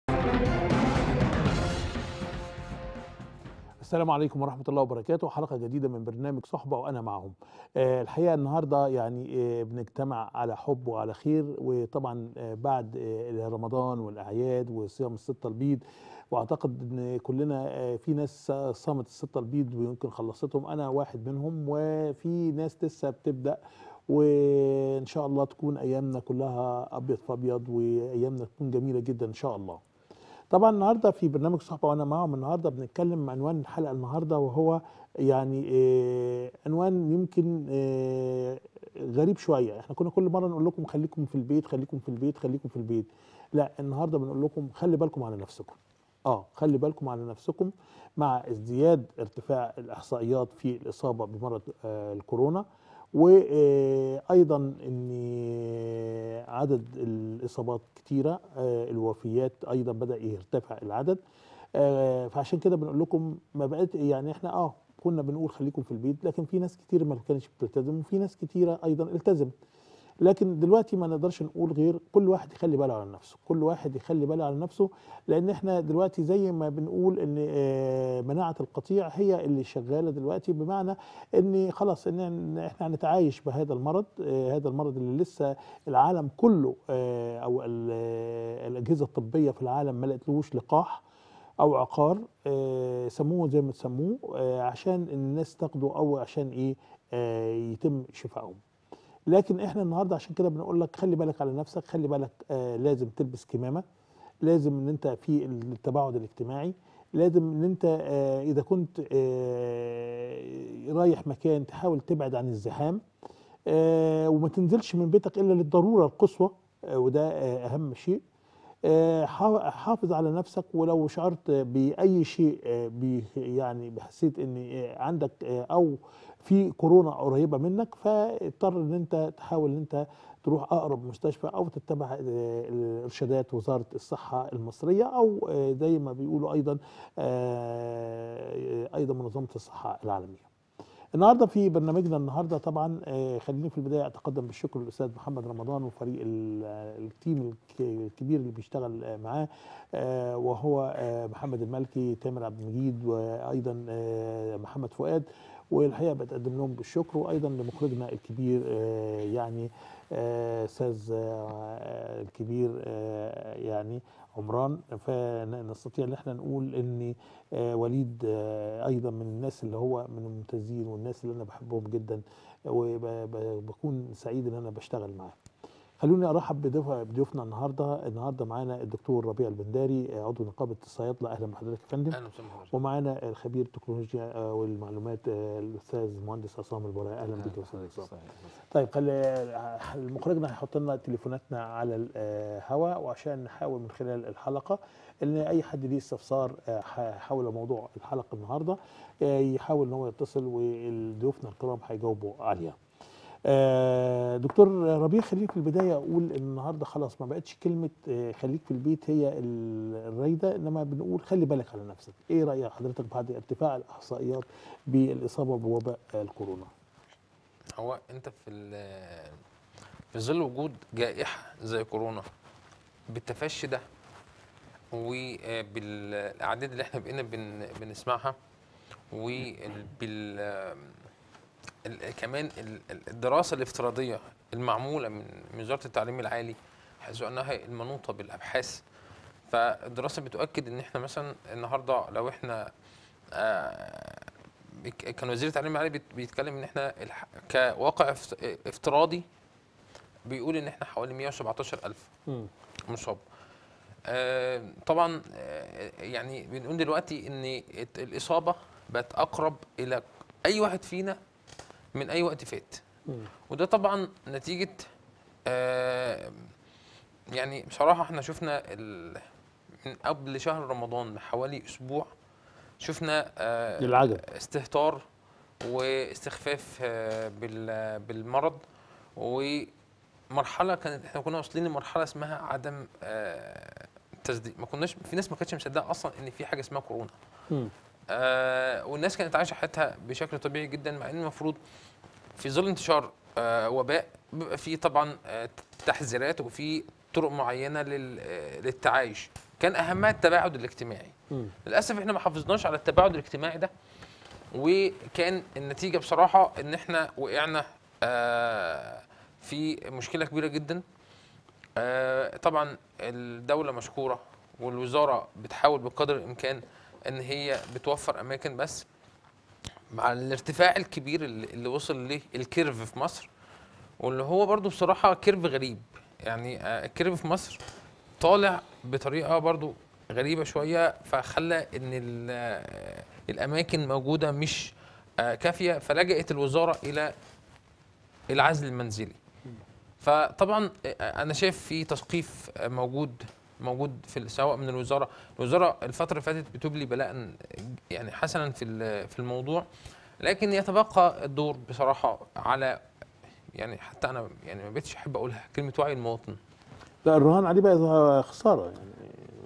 السلام عليكم ورحمة الله وبركاته حلقة جديدة من برنامج صحبة وأنا معهم آه، الحقيقة النهاردة يعني آه، بنجتمع على حب وعلى خير وطبعا آه، بعد آه، رمضان والأعياد وصيام الستة البيض واعتقد ان كلنا آه، في ناس صامت الستة البيض ويمكن خلصتهم انا واحد منهم وفي ناس لسه بتبدأ وان شاء الله تكون ايامنا كلها ابيض في ابيض وايامنا تكون جميلة جدا ان شاء الله طبعا النهارده في برنامج صحبه وانا معاهم النهارده بنتكلم عنوان الحلقه النهارده وهو يعني آه عنوان يمكن آه غريب شويه احنا كنا كل مره نقول لكم خليكم في البيت خليكم في البيت خليكم في البيت لا النهارده بنقول لكم خلي بالكم على نفسكم اه خلي بالكم على نفسكم مع ازدياد ارتفاع الاحصائيات في الاصابه بمرض آه الكورونا وايضا ان عدد الاصابات كتيره آه، الوفيات ايضا بدا يرتفع العدد آه، فعشان كده بنقول لكم ما بقت يعني احنا اه كنا بنقول خليكم في البيت لكن في ناس كتير ما كانتش بتلتزم وفي ناس كتيره ايضا التزمت لكن دلوقتي ما نقدرش نقول غير كل واحد يخلي باله على نفسه كل واحد يخلي باله على نفسه لان احنا دلوقتي زي ما بنقول ان آه، مناعه القطيع هي اللي شغاله دلوقتي بمعنى ان خلاص ان إن احنا هنتعايش بهذا المرض آه، هذا المرض اللي لسه العالم كله آه، او ال- آه، الاجهزه الطبيه في العالم ما لقتلوش لقاح او عقار آه، سموه زي ما تسموه آه، عشان الناس تاخده او عشان ايه آه، يتم شفائهم لكن احنا النهارده عشان كده بنقول لك خلي بالك على نفسك خلي بالك آه لازم تلبس كمامه لازم ان انت في التباعد الاجتماعي لازم ان انت آه اذا كنت آه رايح مكان تحاول تبعد عن الزحام آه وما تنزلش من بيتك الا للضروره القصوى آه وده آه اهم شيء آه، حا- حافظ على نفسك ولو شعرت باي شيء آه، بي- يعني حسيت ان آه، عندك آه، او في كورونا قريبه منك فاضطر ان انت تحاول ان انت تروح اقرب مستشفى او تتبع آه، ارشادات وزاره الصحه المصريه او آه، زي ما بيقولوا ايضا آه، ايضا منظمه الصحه العالميه. النهارده في برنامجنا النهارده طبعا آه، خليني في البدايه اتقدم بالشكر للاستاذ محمد رمضان وفريق ال- التيم الك- الكبير اللي بيشتغل آه، معاه آه، وهو آه، محمد المالكي تامر عبد المجيد وايضا آه، محمد فؤاد والحقيقه بتقدم لهم بالشكر وايضا لمخرجنا الكبير آه، يعني آه، استاذ آه، الكبير آه، يعني عمران فنستطيع ان احنا نقول ان آه، وليد آه، ايضا من الناس اللي هو من الممتازين والناس اللي انا بحبهم جدا وبكون سعيد ان انا بشتغل معاه خلوني ارحب بضيف- بضيوفنا النهارده النهارده معانا الدكتور ربيع البنداري آه، عضو نقابه الصيادله اهلا بحضرتك يا فندم اهلا وسهلا بحضرتك. ومعانا الخبير التكنولوجيا آه، والمعلومات آه، الاستاذ المهندس عصام البراء اهلا بك يا استاذ عصام طيب خلي مخرجنا هيحط لنا تليفوناتنا على الهواء وعشان نحاول من خلال الحلقه ان اي حد ليه استفسار آه، ح- حول موضوع الحلقه النهارده آه، يحاول ان هو يتصل وضيوفنا الكرام هيجاوبوا عليها. آه، دكتور ربيع خليك في البدايه اقول ان النهارده خلاص ما بقتش كلمه آه، خليك في البيت هي ال- الرايده انما بنقول خلي بالك على نفسك. ايه راي حضرتك بعد ارتفاع الاحصائيات بالاصابه بوباء آه، الكورونا؟ هو انت في ال- في ظل وجود جائحه زي كورونا بالتفشي ده وبالاعداد اللي احنا بقينا بن بنسمعها وبال ال- كمان ال- ال- الدراسه الافتراضيه المعموله من من وزاره التعليم العالي حيث انها المنوطه بالابحاث فالدراسه بتؤكد ان احنا مثلا النهارده لو احنا آه، بك- كان وزير التعليم العالي بيت- بيتكلم ان احنا الح- كواقع افت- افتراضي بيقول ان احنا حوالي 117 الف مم. مصاب آه، طبعا آه، يعني بنقول دلوقتي ان الت- الاصابه بقت اقرب الى اي واحد فينا من اي وقت فات مم. وده طبعا نتيجه آه، يعني بصراحه احنا شفنا ال- من قبل شهر رمضان بحوالي اسبوع شفنا آه، للعجب استهتار واستخفاف آه، بال- بالمرض ومرحله كانت احنا كنا واصلين لمرحله اسمها عدم آه، تصديق ما كناش في ناس ما كانتش مصدقه اصلا ان في حاجه اسمها كورونا مم. آه والناس كانت عايشه حياتها بشكل طبيعي جدا مع ان المفروض في ظل انتشار آه وباء بيبقى في طبعا آه تحذيرات وفي طرق معينه لل- آه، للتعايش كان اهمها التباعد الاجتماعي مم. للاسف احنا ما حافظناش على التباعد الاجتماعي ده وكان النتيجه بصراحه ان احنا وقعنا آه، في مشكله كبيره جدا آه، طبعا الدوله مشكوره والوزاره بتحاول بقدر الامكان ان هي بتوفر اماكن بس مع الارتفاع الكبير اللي اللي وصل ليه الكيرف في مصر واللي هو برضو بصراحه كيرف غريب يعني آه، الكيرف في مصر طالع بطريقه برضو غريبه شويه فخلى ان ال- آه، الاماكن موجوده مش آه، كافيه فلجأت الوزاره الى العزل المنزلي فطبعا آه، انا شايف في تثقيف آه، موجود موجود في ال- سواء من الوزاره الوزاره الفتره اللي فاتت بتبلي بلاء يعني حسنا في ال- في الموضوع لكن يتبقى الدور بصراحه على يعني حتى انا يعني ما بقتش احب اقولها كلمه وعي المواطن لا الرهان عليه بقى خساره يعني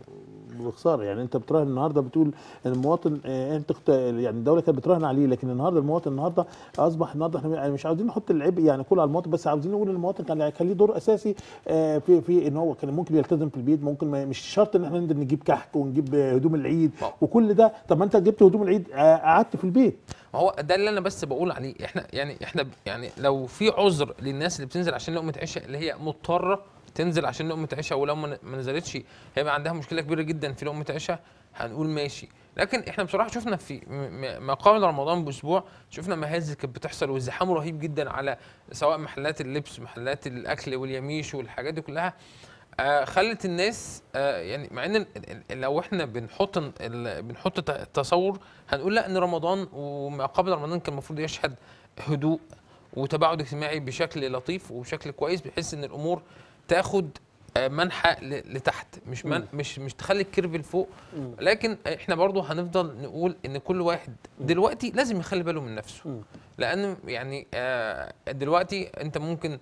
بخساره يعني انت بتراهن النهارده بتقول ان المواطن آه، انت اخت- يعني الدوله كانت بتراهن عليه لكن النهارده المواطن النهارده اصبح النهارده احنا يعني مش عاوزين نحط العبء يعني كله على المواطن بس عاوزين نقول المواطن كان كان ليه دور اساسي آه، في في ان هو كان ممكن يلتزم في البيت ممكن ما مش شرط ان احنا ننزل نجيب كحك ونجيب آه، هدوم العيد آه. وكل ده طب ما انت جبت هدوم العيد آه، قعدت في البيت ما هو ده اللي انا بس بقول عليه احنا يعني احنا ب- يعني لو في عذر للناس اللي بتنزل عشان لقمه عيشها اللي هي مضطره تنزل عشان لقمه عيشها ولو ما ن- ما نزلتش هيبقى عندها مشكله كبيره جدا في لقمه عيشها هنقول ماشي لكن احنا بصراحه شفنا في م- م- ما قبل رمضان باسبوع شفنا مهازل كانت بتحصل وازدحام رهيب جدا على سواء محلات اللبس محلات الاكل واليميش والحاجات دي كلها آه خلت الناس آه يعني مع ان ال- ال- لو احنا بنحط ال- ال- بنحط ت- تصور هنقول لا ان رمضان وما قبل رمضان كان المفروض يشهد هدوء وتباعد اجتماعي بشكل لطيف وبشكل كويس بحيث ان الامور تاخد آه، منحى ل- لتحت مش من مش مش تخلي الكيرف لفوق لكن احنا برضو هنفضل نقول ان كل واحد دلوقتي لازم يخلي باله من نفسه مم. لان يعني آه، دلوقتي انت ممكن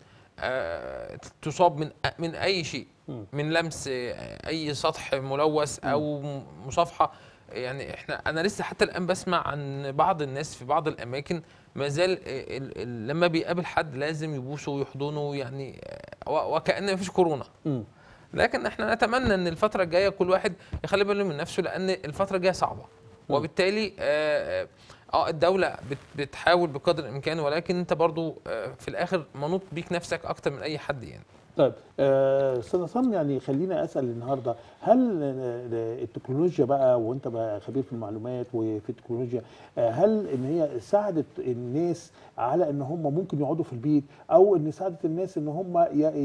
آه، تصاب من من اي شيء مم. من لمس آه، اي سطح ملوث او م- مصافحه يعني احنا انا لسه حتى الان بسمع عن بعض الناس في بعض الاماكن ما زال ال- ال- لما بيقابل حد لازم يبوسه ويحضنه يعني آه، و- وكأن مفيش كورونا مم. لكن احنا نتمنى ان الفتره الجايه كل واحد يخلي باله من نفسه لان الفتره الجايه صعبه وبالتالي آه، آه، اه الدوله بت- بتحاول بقدر الامكان ولكن انت برضو آه، في الاخر منوط بيك نفسك اكتر من اي حد يعني طيب آه، استاذ عصام يعني خلينا اسال النهارده هل آه، التكنولوجيا بقى وانت بقى خبير في المعلومات وفي التكنولوجيا آه، هل ان هي ساعدت الناس على ان هم ممكن يقعدوا في البيت او ان ساعدت الناس ان هم ي- ي-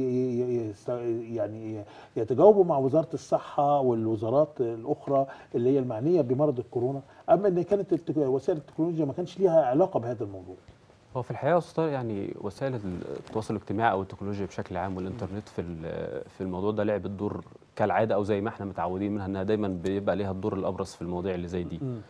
ي- يست- يعني يتجاوبوا مع وزاره الصحه والوزارات الاخرى اللي هي المعنيه بمرض الكورونا اما ان كانت التك- وسائل التكنولوجيا ما كانش ليها علاقه بهذا الموضوع هو في الحقيقه يا استاذ طارق يعني وسائل التواصل الاجتماعي او التكنولوجيا بشكل عام والانترنت في ال- في الموضوع ده لعبت دور كالعاده او زي ما احنا متعودين منها انها دايما بيبقى ليها الدور الابرز في المواضيع اللي زي دي مم.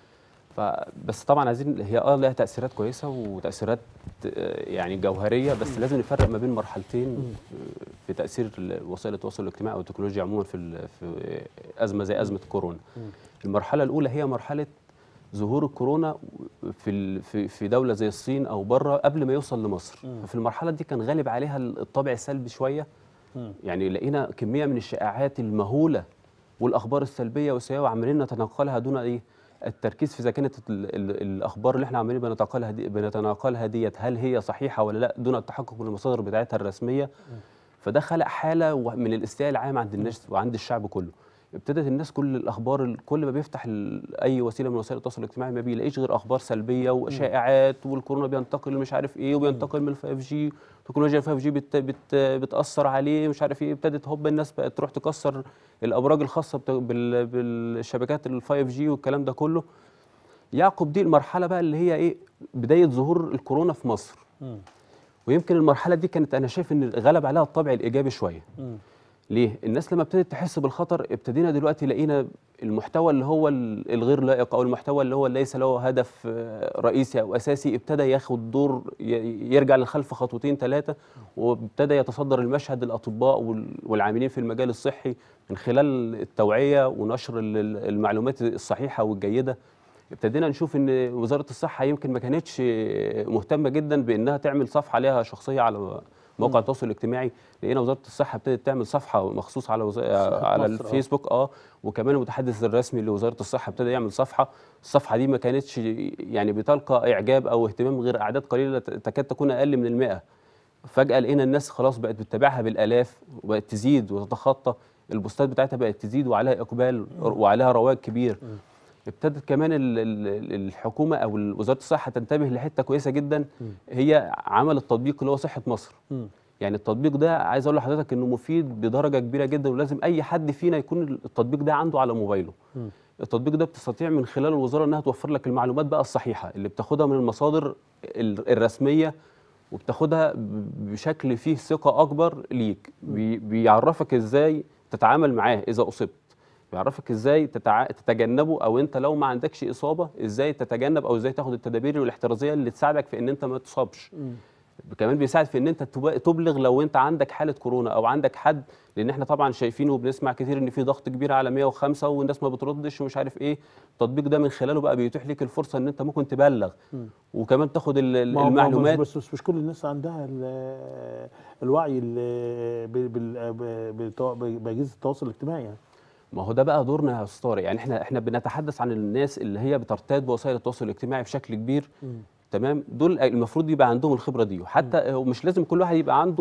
فبس طبعا عايزين هي اه لها تاثيرات كويسه وتاثيرات آه، يعني جوهريه بس لازم نفرق ما بين مرحلتين آه، في تاثير ال- وسائل التواصل الاجتماعي او التكنولوجيا عموما في ال- في ازمه زي ازمه كورونا مم. المرحله الاولى هي مرحله ظهور الكورونا في ال- في في دوله زي الصين او بره قبل ما يوصل لمصر مم. ففي المرحله دي كان غالب عليها الطابع السلبي شويه مم. يعني لقينا كميه من الشائعات المهوله والاخبار السلبيه والسيئه وعمالين نتناقلها دون ايه التركيز في اذا كانت ال ال الاخبار اللي احنا عمالين بنتناقلها دي بنتناقلها ديت هل هي صحيحه ولا لا دون التحقق من المصادر بتاعتها الرسميه فده خلق حاله و- من الاستياء العام عند الناس وعند الشعب كله ابتدت الناس كل الاخبار ال- كل ما بيفتح ال- اي وسيله من وسائل التواصل الاجتماعي ما بيلاقيش غير اخبار سلبيه وشائعات والكورونا بينتقل مش عارف ايه وبينتقل من ال 5 جي تكنولوجيا ال 5 جي بت بت بتاثر عليه مش عارف ايه ابتدت هوب الناس بقت تروح تكسر الابراج الخاصه بت- بال- بالشبكات ال 5 جي والكلام ده كله يعقب دي المرحله بقى اللي هي ايه بدايه ظهور الكورونا في مصر مم. ويمكن المرحله دي كانت انا شايف ان غلب عليها الطابع الايجابي شويه مم. ليه الناس لما ابتدت تحس بالخطر ابتدينا دلوقتي لقينا المحتوى اللي هو ال- الغير لائق او المحتوى اللي هو ليس له هدف آه، رئيسي او اساسي ابتدى ياخد دور ي- يرجع للخلف خطوتين ثلاثه وابتدى يتصدر المشهد الاطباء وال- والعاملين في المجال الصحي من خلال التوعيه ونشر ال- ال- المعلومات الصحيحه والجيده ابتدينا نشوف ان وزاره الصحه يمكن ما كانتش مهتمه جدا بانها تعمل صفحه ليها شخصيه على مواقع التواصل الاجتماعي لقينا وزاره الصحه ابتدت تعمل صفحه مخصوص على وز... على مصر، آه. الفيسبوك اه وكمان المتحدث الرسمي لوزاره الصحه ابتدى يعمل صفحه الصفحه دي ما كانتش يعني بتلقى اعجاب او اهتمام غير اعداد قليله تكاد تكون اقل من المئة فجاه لقينا الناس خلاص بقت بتتابعها بالالاف وبقت تزيد وتتخطى البوستات بتاعتها بقت تزيد وعليها اقبال وعليها رواج كبير ابتدت كمان ال- ال- الحكومه او وزاره الصحه تنتبه لحته كويسه جدا هي عمل التطبيق اللي هو صحه مصر مم. يعني التطبيق ده عايز اقول لحضرتك انه مفيد بدرجه كبيره جدا ولازم اي حد فينا يكون التطبيق ده عنده على موبايله مم. التطبيق ده بتستطيع من خلال الوزاره انها توفر لك المعلومات بقى الصحيحه اللي بتاخدها من المصادر ال- الرسميه وبتاخدها ب- بشكل فيه ثقه اكبر ليك بي بيعرفك ازاي تتعامل معاه اذا اصبت بيعرفك ازاي تتع... تتجنبه او انت لو ما عندكش اصابه ازاي تتجنب او ازاي تاخد التدابير والاحترازيه اللي تساعدك في ان انت ما تصابش كمان بيساعد في ان انت تب- تبلغ لو انت عندك حاله كورونا او عندك حد لان احنا طبعا شايفين وبنسمع كتير ان في ضغط كبير على 105 والناس ما بتردش ومش عارف ايه التطبيق ده من خلاله بقى بيتيح لك الفرصه ان انت ممكن تبلغ وكمان تاخد ال- ال- ما هو- ما هو المعلومات بس بس مش كل الناس عندها ال- الوعي ال- بال- بال- ب- بالتوا- باجهزه التواصل الاجتماعي يعني ما هو ده بقى دورنا يا استاذ طارق يعني احنا احنا بنتحدث عن الناس اللي هي بترتاد بوسائل التواصل الاجتماعي بشكل كبير تمام دول المفروض يبقى عندهم الخبره دي وحتى هو مش لازم كل واحد يبقى عنده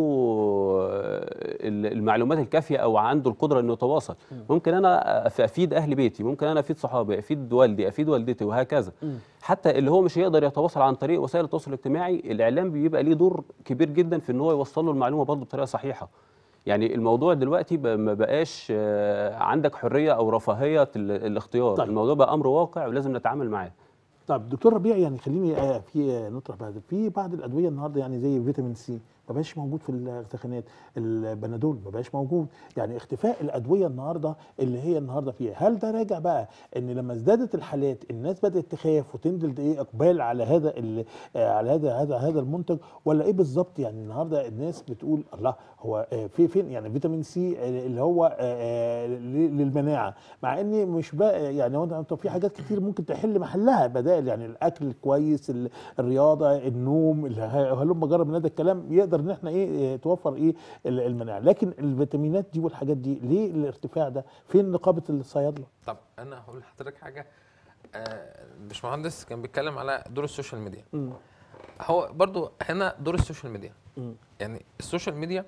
آه، ال- المعلومات الكافيه او عنده القدره انه يتواصل ممكن انا أف- افيد اهل بيتي ممكن انا افيد صحابي افيد والدي افيد والدتي وهكذا حتى اللي هو مش هيقدر يتواصل عن طريق وسائل التواصل الاجتماعي الاعلام بيبقى ليه دور كبير جدا في ان هو يوصل له المعلومه برضه بطريقه صحيحه يعني الموضوع دلوقتي ب- ما بقاش آه، عندك حريه او رفاهيه ال- الاختيار طيب. الموضوع بقى امر واقع ولازم نتعامل معاه طب دكتور ربيع يعني خليني آه، في آه، نطرح بعد في بعض الادويه النهارده يعني زي فيتامين سي ما بقاش موجود في التخانات البنادول ما بقاش موجود يعني اختفاء الادويه النهارده اللي هي النهارده فيها هل ده راجع بقى ان لما ازدادت الحالات الناس بدات تخاف وتنزل ايه اقبال على هذا ال- آه، على هذا هذا هذا المنتج ولا ايه بالظبط يعني النهارده الناس بتقول الله هو آه، في فين يعني فيتامين سي آه، اللي هو آه، آه، ل- للمناعه مع ان مش بقى يعني هو انت في حاجات كتير ممكن تحل محلها بدائل يعني الاكل الكويس ال- الرياضه النوم ال- هلم جرب من هذا الكلام يقدر ان احنا ايه آه، توفر ايه ال- المناعه لكن الفيتامينات دي والحاجات دي ليه الارتفاع ده فين نقابه الصيادله طب انا هقول لحضرتك حاجه آه، الباشمهندس كان بيتكلم على دور السوشيال ميديا مم. هو برضو هنا دور السوشيال ميديا مم. يعني السوشيال ميديا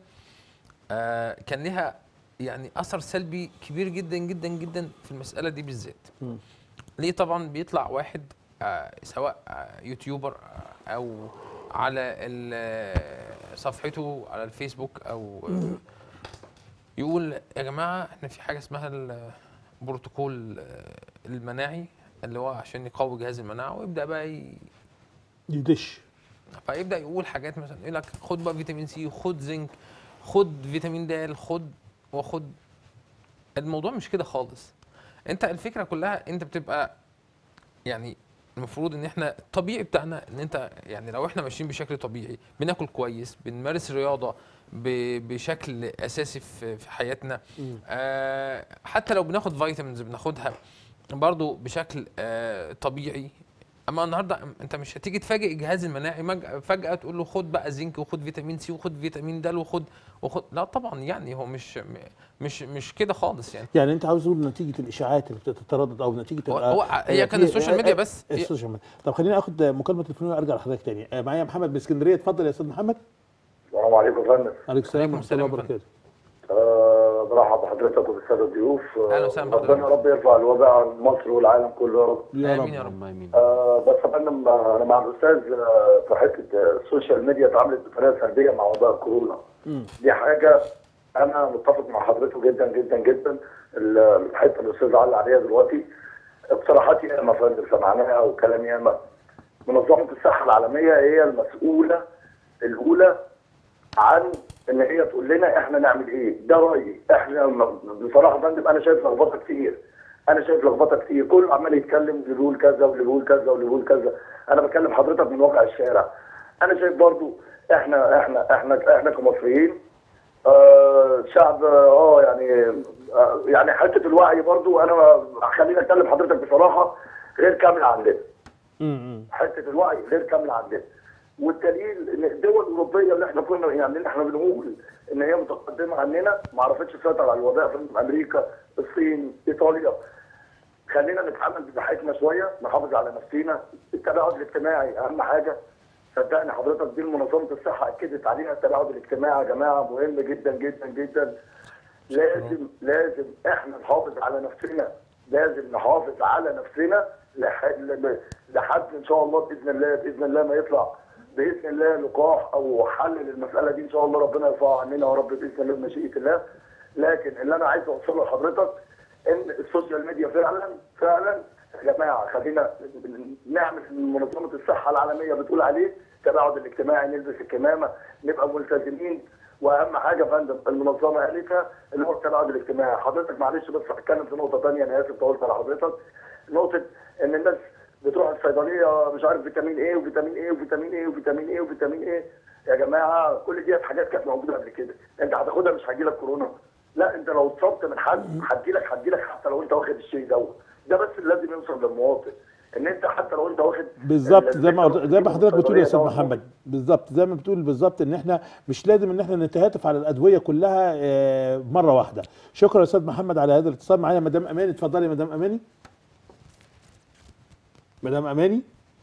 آه كان لها يعني اثر سلبي كبير جدا جدا جدا في المساله دي بالذات مم. ليه طبعا بيطلع واحد آه سواء آه يوتيوبر آه او على ال- آه، صفحته على الفيسبوك او آه، يقول يا جماعه احنا في حاجه اسمها البروتوكول آه، المناعي اللي هو عشان يقوي جهاز المناعه ويبدا بقى ي- يدش فيبدا يقول حاجات مثلا يقول لك خد بقى فيتامين سي خد زنك خد فيتامين د خد وخد الموضوع مش كده خالص انت الفكره كلها انت بتبقى يعني المفروض ان احنا الطبيعي بتاعنا ان انت يعني لو احنا ماشيين بشكل طبيعي بناكل كويس بنمارس رياضه ب- بشكل اساسي في في حياتنا آه حتى لو بناخد فيتامينز بناخدها برضو بشكل آه طبيعي اما النهارده انت مش هتيجي تفاجئ الجهاز المناعي مج- فجاه تقول له خد بقى زنك وخد فيتامين سي وخد فيتامين د وخد وخد لا طبعا يعني هو مش مش مش كده خالص يعني يعني انت عاوز تقول نتيجه الاشاعات اللي بتتردد او نتيجه هو, ال- هو آه، هي كان في- السوشيال آه، ميديا آه، بس هي- السوشيال ميديا طب خليني اخد مكالمه تليفونيه وارجع لحضرتك تاني آه، معايا محمد من اسكندريه اتفضل يا استاذ محمد السلام عليكم يا فندم عليكم السلام عليكم ورحمه الله السلام وبركاته أه برحب بحضرتك وبالساده الضيوف آه، أهلا وسهلا ربنا بحضرتك. يا رب يرفع الوباء عن مصر والعالم كله يا رب يا امين يا رب رب اللهم امين أه بس يا فندم آه، انا مع الاستاذ آه، في حته آه، السوشيال ميديا اتعاملت بطريقه سلبيه مع موضوع الكورونا مم. دي حاجه انا متفق مع حضرته جدا جدا جدا ال- الحته اللي الاستاذ علق عليها دلوقتي اقتراحات ياما يا فندم سمعناها وكلام ياما منظمه الصحه العالميه هي المسؤوله الاولى عن ان هي تقول لنا احنا نعمل ايه ده رايي احنا م- بصراحه يا فندم انا شايف لخبطه كتير انا شايف لخبطه كتير كله عمال يتكلم اللي بيقول كذا واللي بيقول كذا واللي بيقول كذا انا بكلم حضرتك من واقع الشارع انا شايف برضو احنا احنا احنا احنا كمصريين آه شعب اه يعني آه يعني حته الوعي برضو انا خليني اتكلم حضرتك بصراحه غير كامل عندنا مم. حته الوعي غير كامله عندنا والدليل ان الدول الاوروبيه اللي احنا كنا يعني اللي احنا بنقول ان هي متقدمه عننا ما عرفتش تسيطر على الوباء في امريكا الصين ايطاليا خلينا نتعامل بصحتنا شويه نحافظ على نفسينا التباعد الاجتماعي اهم حاجه صدقني حضرتك دي منظمه الصحه اكدت علينا التباعد الاجتماعي يا جماعه مهم جدا جدا جدا لازم لازم احنا نحافظ على نفسنا لازم نحافظ على نفسنا لح- لحد ان شاء الله باذن الله باذن الله ما يطلع باذن الله لقاح او حل للمساله دي ان شاء الله ربنا يرفعها عننا يا رب باذن الله بمشيئه الله لكن اللي انا عايز اوصله لحضرتك ان السوشيال ميديا فعلا فعلا يا جماعه خلينا نعمل منظمه الصحه العالميه بتقول عليه التباعد الاجتماعي نلبس الكمامه نبقى ملتزمين واهم حاجه يا فندم المنظمه قالتها اللي هو التباعد الاجتماعي حضرتك معلش بس هتكلم في نقطه ثانيه انا اسف طولت على حضرتك نقطه ان الناس بتروح الصيدليه مش عارف فيتامين ايه وفيتامين ايه وفيتامين ايه وفيتامين ايه وفيتامين ايه يا جماعه كل دي حاجات كانت موجوده قبل كده انت هتاخدها مش هيجي لك كورونا لا انت لو اتصبت من حد هتجي لك هتجي لك حتى لو انت واخد الشيء دوت ده بس اللي لازم يوصل للمواطن ان انت حتى لو انت واخد بالظبط زي ما ال- زي ما حضرتك بتقول يا استاذ الصيدلية دوت محمد بالظبط زي ما بتقول بالظبط ان احنا مش لازم ان احنا نتهاتف على الادويه كلها آه، مره واحده شكرا يا استاذ محمد على هذا الاتصال معانا مدام اماني اتفضلي يا مدام اماني مدام اماني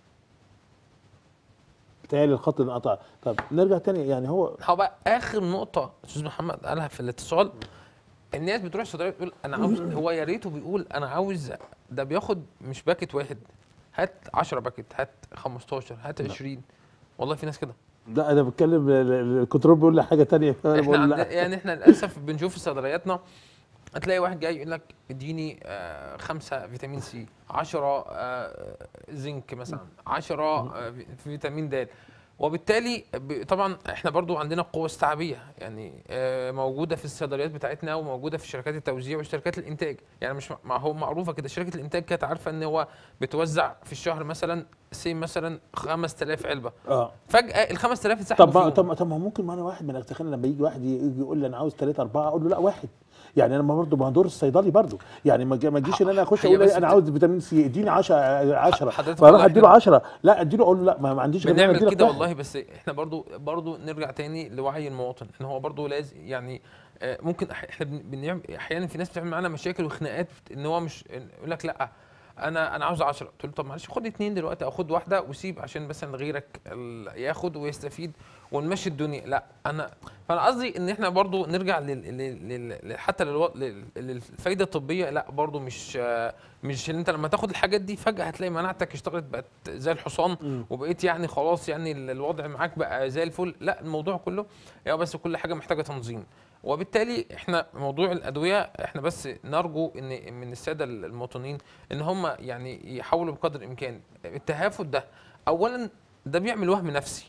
بتهيألي الخط انقطع طب نرجع تاني يعني هو هو بقى اخر نقطه استاذ محمد قالها في الاتصال الناس بتروح الصيدليه بتقول انا عاوز هو يا ريته بيقول انا عاوز ده بياخد مش باكت واحد هات 10 باكت هات 15 هات 20 والله في ناس كده لا انا بتكلم ال- ال- الكنترول بيقول لي حاجه تانية انا احنا بقول عند... لا يعني احنا للاسف بنشوف في صيدلياتنا هتلاقي واحد جاي يقول لك اديني آه خمسة فيتامين سي 10 آه زنك مثلا 10 آه فيتامين د وبالتالي ب- طبعا احنا برضو عندنا قوة استيعابية يعني آه موجودة في الصيدليات بتاعتنا وموجودة في شركات التوزيع وشركات الانتاج يعني مش ما هو معروفة كده شركة الانتاج كانت عارفة ان هو بتوزع في الشهر مثلا سي مثلا 5000 علبة اه فجأة ال 5000 اتسحبوا طب ما فيهم. طب طب ما ممكن ما انا واحد من تخيل لما يجي واحد يجي يقول لي انا عاوز ثلاثة أربعة أقول له لا واحد يعني انا برضه ما دور الصيدلي برضه يعني ما جا- ما تجيش ان انا اخش هي اقول بس إيه انا بت- عاوز فيتامين سي اديني 10 10 حضرتك فاروح والله اديله إحنا- 10 لا اديله اقول له لا ما ما عنديش غير إن أنا بنعمل أديلك كده واحد. والله بس احنا برضو برضو نرجع تاني لوعي المواطن ان هو برضو لازم يعني آه، ممكن أح- احنا بن- بنعمل احيانا في ناس بتعمل معانا مشاكل وخناقات ان هو مش يقول لك لا انا انا عاوز 10 تقول له طب معلش خد اتنين دلوقتي او خد واحده وسيب عشان مثلا غيرك ال- ياخد ويستفيد ونمشي الدنيا لا انا فانا قصدي ان احنا برضو نرجع لل لل لل حتى للو... لل- للفايده الطبيه لا برضو مش آه، مش ان انت لما تاخد الحاجات دي فجاه هتلاقي مناعتك اشتغلت بقت زي الحصان وبقيت يعني خلاص يعني ال- الوضع معاك بقى زي الفل لا الموضوع كله يعني بس كل حاجه محتاجه تنظيم وبالتالي احنا موضوع الادويه احنا بس نرجو ان من الساده المواطنين ان هم يعني يحاولوا بقدر الامكان التهافت ده اولا ده بيعمل وهم نفسي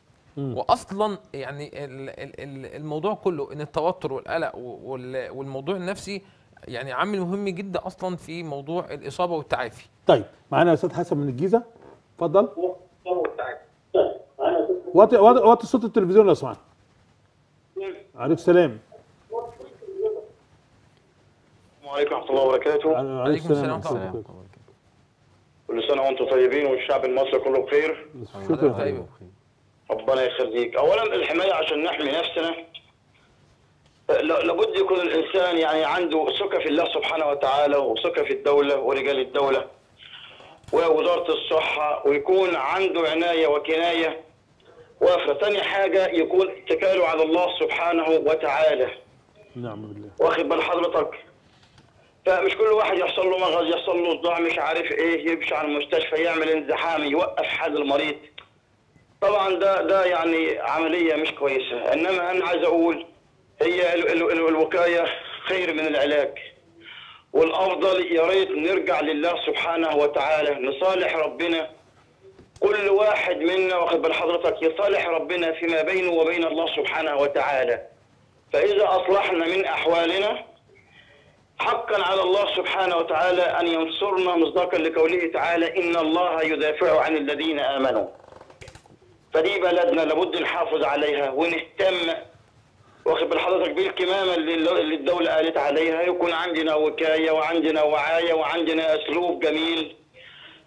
واصلا يعني ال- ال- ال- الموضوع كله ان التوتر والقلق وال- والموضوع النفسي يعني عامل مهم جدا اصلا في موضوع الاصابه والتعافي طيب معانا يا استاذ حسن من الجيزه اتفضل وطي وطي وطي صوت التلفزيون لو سمحت عليكم السلام السلام عليكم ورحمة الله وبركاته عليكم السلام ورحمة الله ورحمة وبركاته. كل سنة وأنتم طيبين والشعب المصري كله بخير شكرا طيب. ربنا يخليك أولا الحماية عشان نحمي نفسنا ل- لابد يكون الإنسان يعني عنده ثقة في الله سبحانه وتعالى وثقة في الدولة ورجال الدولة ووزارة الصحة ويكون عنده عناية وكناية وافرة تاني حاجة يكون اتكاله على الله سبحانه وتعالى نعم بالله واخد بال حضرتك فمش كل واحد يحصل له مغص يحصل له صداع مش عارف ايه يمشي على المستشفى يعمل انزحام يوقف حال المريض طبعا ده ده يعني عمليه مش كويسه انما انا عايز اقول هي ال ال ال الوقايه خير من العلاج والافضل يا ريت نرجع لله سبحانه وتعالى نصالح ربنا كل واحد منا واخد بال حضرتك يصالح ربنا فيما بينه وبين الله سبحانه وتعالى فإذا أصلحنا من أحوالنا حقا على الله سبحانه وتعالى أن ينصرنا مصداقا لقوله تعالى إن الله يدافع عن الذين آمنوا فدي بلدنا لابد نحافظ عليها ونهتم واخد بال حضرتك بالكمامة اللي اللي الدولة قالت عليها يكون عندنا وكاية وعندنا وعاية وعندنا أسلوب جميل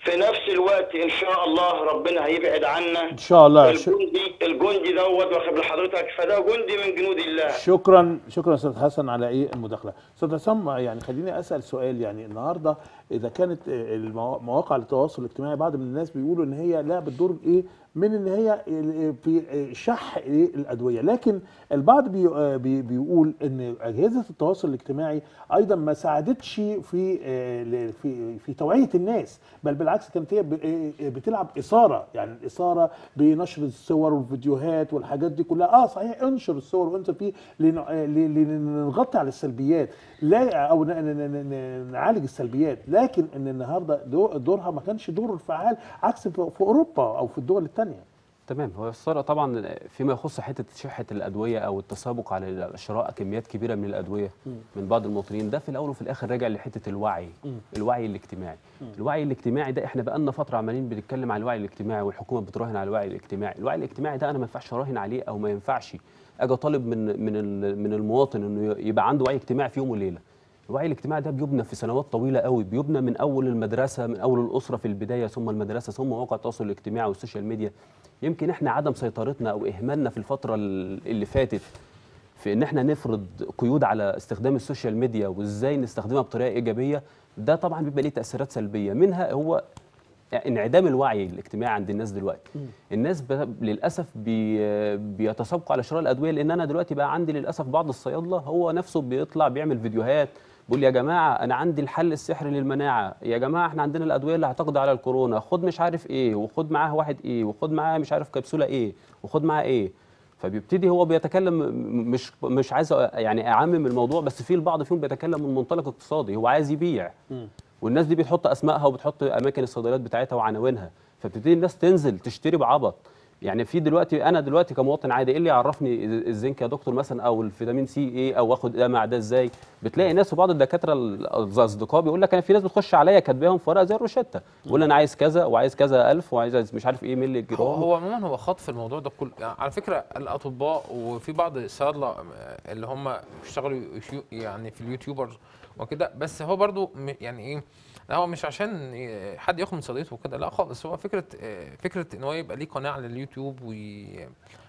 في نفس الوقت ان شاء الله ربنا هيبعد عنا ان شاء الله ش... الجندي الجندي دوت واخد لحضرتك فده جندي من جنود الله شكرا شكرا استاذ حسن على ايه المداخله استاذ حسام يعني خليني اسال سؤال يعني النهارده اذا كانت الموا- مواقع التواصل الاجتماعي بعض من الناس بيقولوا ان هي لا بتدور ايه من ان هي في شح إيه الادويه لكن البعض بي بي بيقول ان اجهزه التواصل الاجتماعي ايضا ما ساعدتش في آه، ل- في في توعيه الناس بل بالعكس كانت هي ب- آه، بتلعب اثاره يعني الاثاره بنشر الصور والفيديوهات والحاجات دي كلها اه صحيح انشر الصور وانت فيه لن- آه، ل- لنغطي على السلبيات لا او ن- ن- ن- ن- نعالج السلبيات لكن ان النهارده دو- دورها ما كانش دور فعال عكس في في اوروبا او في الدول الثانيه تمام هو الثرى طبعا فيما يخص حته شحه الادويه او التسابق على شراء كميات كبيره من الادويه من بعض المواطنين ده في الاول وفي الاخر راجع لحته الوعي الوعي الاجتماعي الوعي الاجتماعي ده احنا بقالنا فتره عمالين بنتكلم على الوعي الاجتماعي والحكومه بتراهن على الوعي الاجتماعي الوعي الاجتماعي ده انا ما ينفعش اراهن عليه او ما ينفعش اجي اطالب من من ال- من المواطن انه يبقى عنده وعي اجتماعي في يوم وليله الوعي الاجتماعي ده بيبنى في سنوات طويله قوي بيبنى من اول المدرسه من اول الاسره في البدايه ثم المدرسه ثم مواقع التواصل الاجتماعي والسوشيال ميديا يمكن احنا عدم سيطرتنا او اهمالنا في الفتره ال- اللي فاتت في ان احنا نفرض قيود على استخدام السوشيال ميديا وازاي نستخدمها بطريقه ايجابيه ده طبعا بيبقى ليه تاثيرات سلبيه منها هو انعدام الوعي الاجتماعي عند الناس دلوقتي الناس ب... للاسف بي... بيتسابقوا على شراء الادويه لان انا دلوقتي بقى عندي للاسف بعض الصيادله هو نفسه بيطلع بيعمل فيديوهات بيقول يا جماعه انا عندي الحل السحري للمناعه يا جماعه احنا عندنا الادويه اللي هتقضي على الكورونا خد مش عارف ايه وخد معاه واحد ايه وخد معاه مش عارف كبسوله ايه وخد معاه ايه فبيبتدي هو بيتكلم م- مش مش عايز أ- يعني اعمم الموضوع بس في البعض فيهم بيتكلم من منطلق اقتصادي هو عايز يبيع والناس دي بتحط اسمائها وبتحط اماكن الصيدليات بتاعتها وعناوينها فبتبتدي الناس تنزل تشتري بعبط يعني في دلوقتي انا دلوقتي كمواطن عادي ايه اللي يعرفني الزنك يا دكتور مثلا او الفيتامين سي ايه او اخد ده مع ده ازاي بتلاقي ناس وبعض الدكاتره الاصدقاء بيقول لك انا في ناس بتخش عليا كاتباهم في ورقه زي الروشته بيقول انا عايز كذا وعايز كذا 1000 وعايز مش عارف ايه ملي جرام هو هو عموما هو خاض في الموضوع ده كله يعني على فكره الاطباء وفي بعض الصيادله اللي هم بيشتغلوا يشيو- يعني في اليوتيوبر وكده بس هو برضو م- يعني ايه لا هو مش عشان ي- حد ياخد من صيدليته وكده لا خالص هو فكره آه، فكره ان هو يبقى ليه قناه على اليوتيوب وي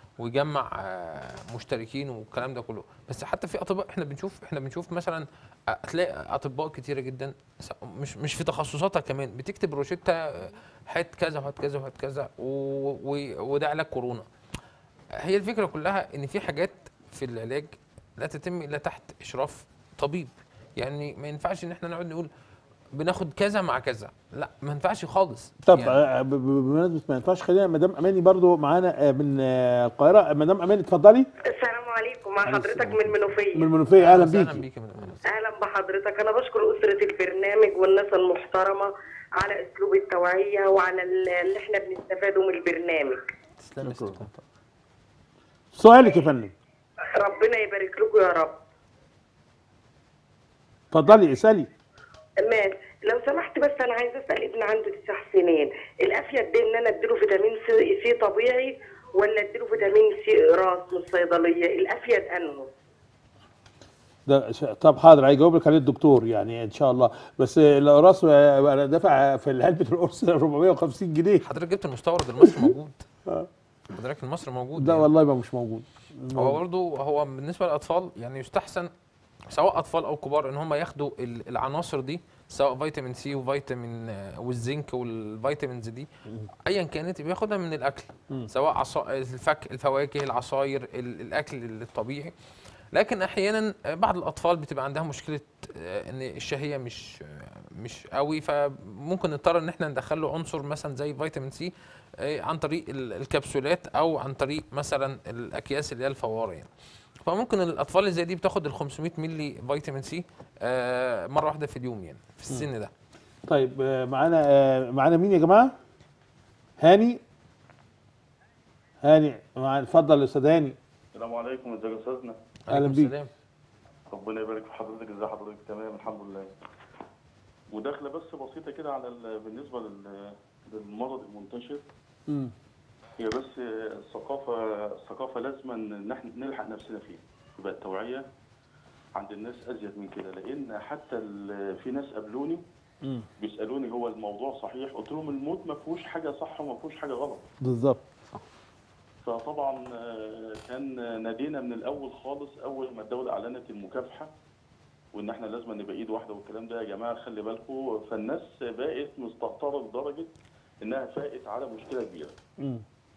ويجمع آه، مشتركين والكلام ده كله بس حتى في اطباء احنا بنشوف احنا بنشوف مثلا آه، تلاقي اطباء كتيره جدا س- مش مش في تخصصاتها كمان بتكتب روشته آه، هات كذا وهات كذا وهات كذا و- و- وده علاج كورونا هي الفكره كلها ان في حاجات في العلاج لا تتم الا تحت اشراف طبيب يعني ما ينفعش ان احنا نقعد نقول بناخد كذا مع كذا لا ما ينفعش خالص طب يعني آه، ب- ب- بمناسبه ما ينفعش خلينا مدام اماني برضو معانا آه، من آه، القاهره مدام اماني اتفضلي السلام عليكم مع حضرتك من المنوفية من المنوفيه اهلا وسهلا بيكي بيكي من أمان. أهلا بحضرتك أنا بشكر أسرة البرنامج والناس المحترمة على أسلوب التوعية وعلى ال- اللي احنا بنستفاده من البرنامج تسلم يا ستي. سؤالك يا فندم ربنا يبارك لكم يا رب اتفضلي اسالي ماشي لو سمحت بس أنا عايزة أسأل ابن عنده تسع سنين الأفيد ده إن أنا أديله فيتامين سي, سي طبيعي ولا أديله فيتامين سي راس من الصيدلية الأفيد أنه ده ش- طب حاضر هيجاوب لك عليه الدكتور يعني ان شاء الله بس القراص آه، انا دافع في علبه القرص 450 جنيه حضرتك جبت المستورد المصري موجود حضرتك المصري موجود ده يعني. والله ما مش موجود هو برضو هو بالنسبه للاطفال يعني يستحسن سواء اطفال او كبار ان هم ياخدوا ال- العناصر دي سواء فيتامين سي وفيتامين آه، والزنك والفيتامينز دي ايا كانت بياخدها من الاكل سواء عصا الفك الفواكه العصاير ال- الاكل الطبيعي لكن احيانا آه، بعض الاطفال بتبقى عندها مشكله آه، ان الشهيه مش آه، مش قوي فممكن نضطر ان احنا ندخل له عنصر مثلا زي فيتامين سي آه، عن طريق ال- الكبسولات او عن طريق مثلا الاكياس اللي هي الفواره يعني فممكن الاطفال اللي زي دي بتاخد ال 500 مللي فيتامين سي آه، مره واحده في اليوم يعني في السن ده طيب آه، معانا آه، معانا مين يا جماعه هاني هاني معانا اتفضل يا استاذ هاني السلام عليكم ازيك يا استاذنا أهلا عليكم بيك. السلام. ربنا يبارك في حضرتك ازي حضرتك تمام الحمد لله مداخله بس بسيطه كده على ال- بالنسبه لل- للمرض المنتشر مم. هي بس الثقافه الثقافه لازم ان احنا نلحق نفسنا فيها يبقى التوعيه عند الناس ازيد من كده لان حتى ال- في ناس قابلوني مم. بيسالوني هو الموضوع صحيح قلت لهم الموت ما فيهوش حاجه صح وما فيهوش حاجه غلط بالظبط فطبعا آه، كان نادينا من الاول خالص اول ما الدوله اعلنت المكافحه وان احنا لازم نبقى ايد واحده والكلام ده يا جماعه خلي بالكم فالناس بقت مستهتره لدرجه انها فاقت على مشكله كبيره مم.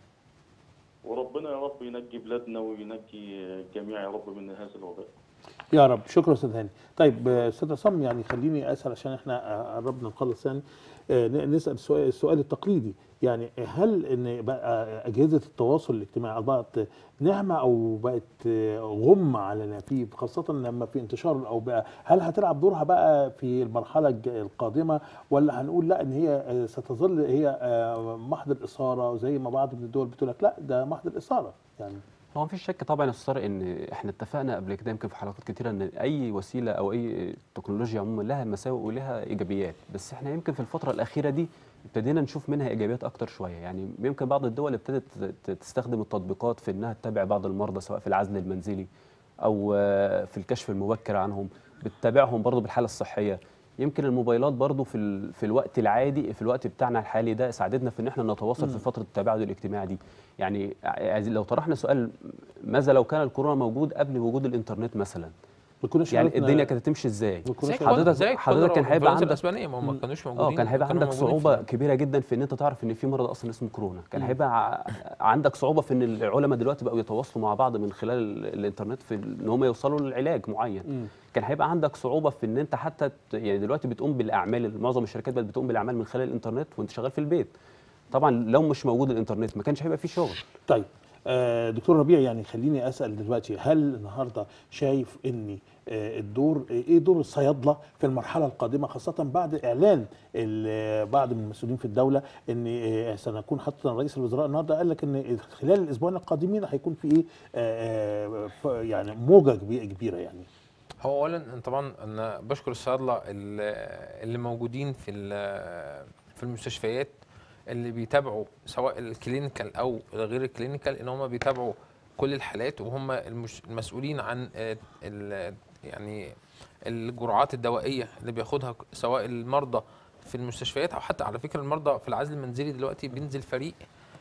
وربنا يا رب ينجي بلادنا وينجي الجميع يا رب من هذا الوباء يا رب شكرا استاذ هاني طيب آه، استاذ عصام يعني خليني اسال عشان احنا آه، قربنا نخلص يعني آه، ن- نسال السؤال, السؤال التقليدي يعني هل ان بقى اجهزه التواصل الاجتماعي بقت نعمه او بقت آه، غمه علينا في خاصه لما في انتشار او بقى هل هتلعب دورها بقى في المرحله الج- القادمه ولا هنقول لا ان هي آه، ستظل هي آه، محض الاثاره زي ما بعض من الدول بتقول لك لا ده محض الاثاره يعني هو مفيش شك طبعا يا استاذ طارق ان احنا اتفقنا قبل كده يمكن في حلقات كتيره ان اي وسيله او اي تكنولوجيا عموما لها مساوئ ولها ايجابيات بس احنا يمكن في الفتره الاخيره دي ابتدينا نشوف منها ايجابيات اكتر شويه يعني يمكن بعض الدول ابتدت ت- تستخدم التطبيقات في انها تتابع بعض المرضى سواء في العزل المنزلي او آه، في الكشف المبكر عنهم بتتابعهم برضه بالحاله الصحيه يمكن الموبايلات برضه في ال... في الوقت العادي في الوقت بتاعنا الحالي ده ساعدتنا في ان احنا نتواصل في فتره التباعد الاجتماعي دي يعني عايزين- لو طرحنا سؤال ماذا لو كان الكورونا موجود قبل وجود الانترنت مثلا ما كناش يعني عرفنا- الدنيا كانت هتمشي ازاي ما كناش زي عرفنا- حضرتك زي حضرتك كان هيبقى عندك- الاسبانيه ما هم ما كانوش موجودين اه كان هيبقى كانوا عندك موجودين صعوبه في- كبيره جدا في ان انت تعرف ان في مرض اصلا اسمه كورونا كان هيبقى ع- عندك صعوبه في ان العلماء دلوقتي بقوا يتواصلوا مع بعض من خلال ال- الانترنت في ان هم يوصلوا للعلاج معين كان هيبقى عندك صعوبه في ان انت حتى ت- يعني دلوقتي بتقوم بالاعمال معظم الشركات بقت بتقوم بالاعمال من خلال الانترنت وانت شغال في البيت طبعا لو مش موجود الانترنت ما كانش هيبقى في شغل طيب آه، دكتور ربيع يعني خليني اسال دلوقتي هل النهارده شايف ان آه، الدور ايه دور الصيادله في المرحله القادمه خاصه بعد اعلان ال- بعض من المسؤولين في الدوله ان آه، سنكون حتى رئيس الوزراء النهارده قال لك ان خلال الاسبوعين القادمين هيكون في ايه آه، آه، ف- يعني موجه كبي- كبيره يعني هو اولا طبعا انا بشكر الصيادله اللي اللي موجودين في ال- في المستشفيات اللي بيتابعوا سواء الكلينيكال او غير الكلينيكال ان هم بيتابعوا كل الحالات وهم المش- المسؤولين عن آه، ال- يعني الجرعات الدوائيه اللي بياخدها سواء المرضى في المستشفيات او حتى على فكره المرضى في العزل المنزلي دلوقتي بينزل فريق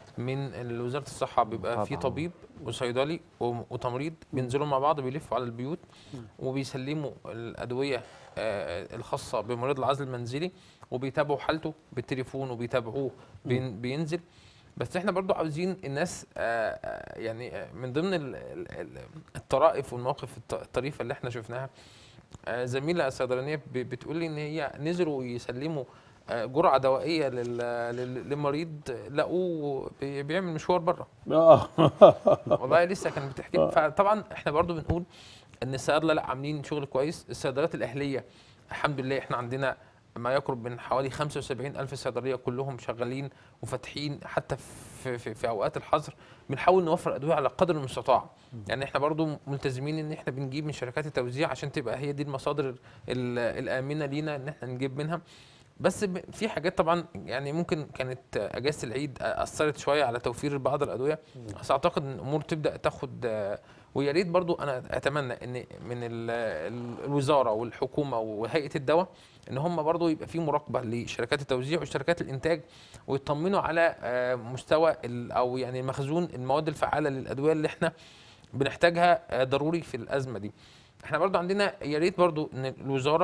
من وزاره الصحه بيبقى في طبعاً. طبيب وصيدلي وم- وتمريض بينزلوا مع بعض بيلفوا على البيوت وبيسلموا الادويه آه، الخاصه بمريض العزل المنزلي وبيتابعوا حالته بالتليفون وبيتابعوه بين بينزل بس احنا برضو عاوزين الناس آه، آه، يعني آه، من ضمن ال- ال- ال- الطرائف والمواقف الط- الطريفه اللي احنا شفناها آه، زميله صيدلانيه ب- بتقول لي ان هي نزلوا يسلموا آه، جرعه دوائيه لل- لل- للمريض لقوه بي- بيعمل مشوار بره اه والله لسه كانت بتحكي لي فطبعا احنا برضو بنقول ان الصيادله لا عاملين شغل كويس الصيدليات الاهليه الحمد لله احنا عندنا ما يقرب من حوالي 75 ألف صيدلية كلهم شغالين وفاتحين حتى في, في, في أوقات الحظر بنحاول نوفر أدوية على قدر المستطاع يعني احنا برضو ملتزمين ان احنا بنجيب من شركات التوزيع عشان تبقى هي دي المصادر ال- الآمنة لينا ان احنا نجيب منها بس ب- في حاجات طبعا يعني ممكن كانت اجازه العيد اثرت شويه على توفير بعض الادويه بس اعتقد ان الامور تبدا تاخد آه، ويا ريت برضو انا اتمنى ان من ال- ال- الوزاره والحكومه وهيئه الدواء ان هم برضو يبقى في مراقبه لشركات التوزيع وشركات الانتاج ويطمنوا على آه، مستوى ال- او يعني مخزون المواد الفعاله للادويه اللي احنا بنحتاجها آه، ضروري في الازمه دي احنا برضو عندنا يا ريت برضو ان الوزاره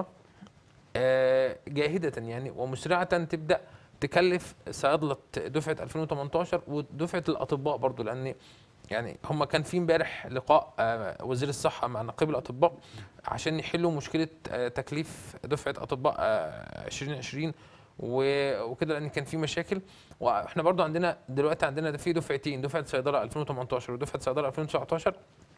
آه، جاهدة يعني ومسرعة تبدأ تكلف صيادلة دفعة 2018 ودفعة الأطباء برضو لأن يعني هم كان في امبارح لقاء آه، وزير الصحة مع نقيب الأطباء عشان يحلوا مشكلة آه، تكليف دفعة أطباء آه، 2020 و- وكده لأن كان في مشاكل واحنا برضو عندنا دلوقتي عندنا في دفعتين دفعة صيدلة 2018 ودفعة صيدلة 2019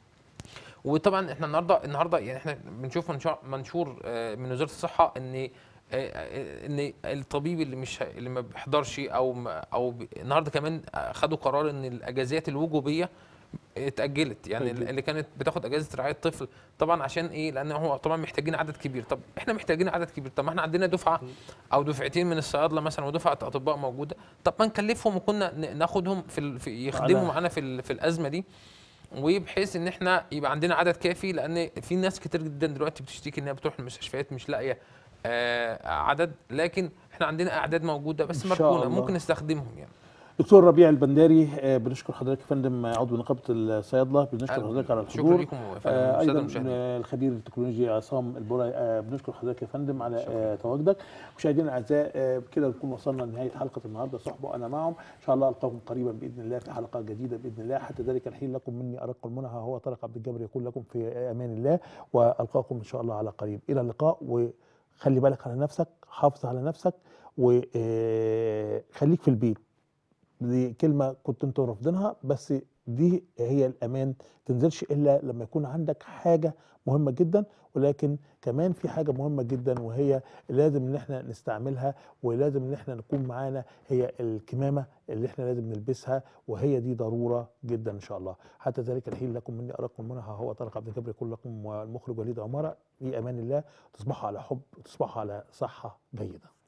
وطبعا احنا النهارده النهارده يعني احنا بنشوف منشور, منشور آه، من وزاره الصحه ان آه، آه، ان الطبيب اللي مش ه- اللي ما بيحضرش او ما- او ب- النهارده كمان خدوا قرار ان الاجازات الوجوبيه اتاجلت يعني اتأجلت. اللي كانت بتاخد اجازه رعايه طفل طبعا عشان ايه لان هو طبعا محتاجين عدد كبير طب احنا محتاجين عدد كبير طب ما احنا عندنا دفعه او دفعتين من الصيادله مثلا ودفعه اطباء موجوده طب ما نكلفهم وكنا ن- ناخدهم في, ال- في يخدموا على- معانا في ال- في الازمه دي وبحيث ان احنا يبقى عندنا عدد كافي لان في ناس كتير جدا دلوقتي بتشتكي انها بتروح المستشفيات مش لاقيه آه عدد لكن احنا عندنا اعداد موجوده بس إن شاء مركونه الله. ممكن نستخدمهم يعني دكتور ربيع البنداري آه، بنشكر حضرتك يا فندم عضو نقابه الصيادله بنشكر أهلاً. حضرتك على شكرا الحضور لكم يا فندم آه، والساده ايضا المشاهدين آه، الخبير التكنولوجي عصام البراي آه، بنشكر حضرتك يا فندم على آه، تواجدك مشاهدينا الاعزاء آه، بكده نكون وصلنا لنهايه حلقه النهارده صحبه وانا معهم ان شاء الله القاكم قريبا باذن الله في حلقه جديده باذن الله حتى ذلك الحين لكم مني ارق المنى ها هو طارق عبد الجابر يقول لكم في امان الله والقاكم ان شاء الله على قريب الى اللقاء وخلي بالك على نفسك حافظ على نفسك وخليك في البيت دي كلمه كنت انتوا رافضينها بس دي هي الامان تنزلش الا لما يكون عندك حاجه مهمه جدا ولكن كمان في حاجه مهمه جدا وهي لازم ان احنا نستعملها ولازم ان احنا نكون معانا هي الكمامه اللي احنا لازم نلبسها وهي دي ضروره جدا ان شاء الله حتى ذلك الحين لكم مني اراكم منها هو طارق عبد الجبر يقول لكم والمخرج وليد عماره في امان الله تصبحوا على حب وتصبحوا على صحه جيده